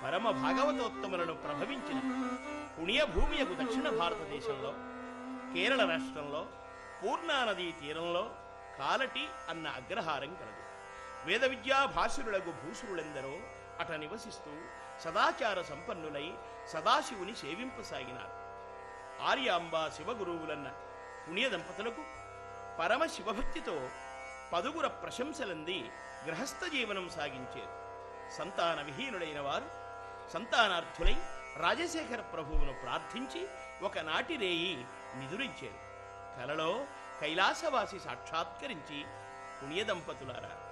పరమ భాగవతోత్తములను ప్రభవించిన పుణ్యభూమియకు దక్షిణ భారతదేశంలో కేరళ రాష్ట్రంలో పూర్ణా నదీ తీరంలో కాలటి అన్న అగ్రహారం కలదు వేద విద్యా భాసురులకు భూసురులెందరో అట నివసిస్తూ సదాచార సంపన్నులై సదాశివుని సేవింపసాగినారు ఆర్యాంబ శివగురువులన్న పుణ్య దంపతులకు పరమ శివభక్తితో పదుగుర ప్రశంసలంది గృహస్థ జీవనం సాగించారు సంతాన విహీనుడైన వారు సంతానార్థులై రాజశేఖర ప్రభువును ప్రార్థించి ఒకనాటి రేయి నిదురించారు కలలో కైలాసవాసి సాక్షాత్కరించి పుణ్య దంపతులారా